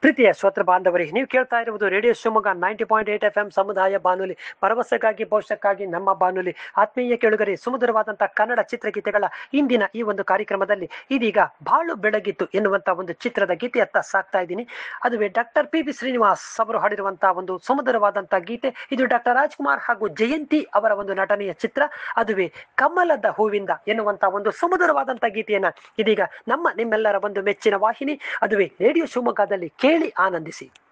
ಪ್ರೀತಿಯ ಶ್ರೋತೃ ಬಾಂಧವರೇ ನೀವು ಕೇಳ್ತಾ ಇರುವುದು radio Shivamogga ninety point eight F M ಸಮುದಾಯ ಬಾನುಲಿ ಭರವಸೆಗಾಗಿ ಭವಿಷ್ಯಕ್ಕಾಗಿ ನಮ್ಮ ಬಾನುಲಿ ಆತ್ಮೀಯ ಕೇಳುಗರೆ ಸುಮಧುರವಾದಂತಹ ಕನ್ನಡ ಚಿತ್ರಗೀತೆಗಳ ಇಂದಿನ ಈ ಒಂದು ಕಾರ್ಯಕ್ರಮದಲ್ಲಿ ಇದೀಗ ಬಾಳು ಬೆಳಗಿತ್ತು ಎನ್ನುವಂತ ಒಂದು ಚಿತ್ರದ ಗೀತೆಯತ್ತ ಸಾಕ್ತಾ ಇದ್ದೀನಿ ಅದುವೇ ಡಾಕ್ಟರ್ ಪಿ ಬಿ ಶ್ರೀನಿವಾಸ್ ಅವರು ಹಾಡಿರುವಂತಹ ಒಂದು ಸುಮಧುರವಾದಂತಹ ಗೀತೆ ಇದು ಡಾಕ್ಟರ್ ರಾಜ್ಕುಮಾರ್ ಹಾಗೂ ಜಯಂತಿ ಅವರ ಒಂದು ನಟನೆಯ ಚಿತ್ರ ಅದುವೇ ಕಮಲದ ಹೂವಿಂದ ಎನ್ನುವಂತ ಒಂದು ಸುಮಧುರವಾದಂತಹ ಗೀತೆಯನ್ನ ಇದೀಗ ನಮ್ಮ ನಿಮ್ಮೆಲ್ಲರ ಒಂದು ಮೆಚ್ಚಿನ ವಾಹಿನಿ ಅದುವೇ ರೇಡಿಯೋ ಶಿವಮೊಗ್ಗದಲ್ಲಿ ಕೇಳಿ ಆನಂದಿಸಿ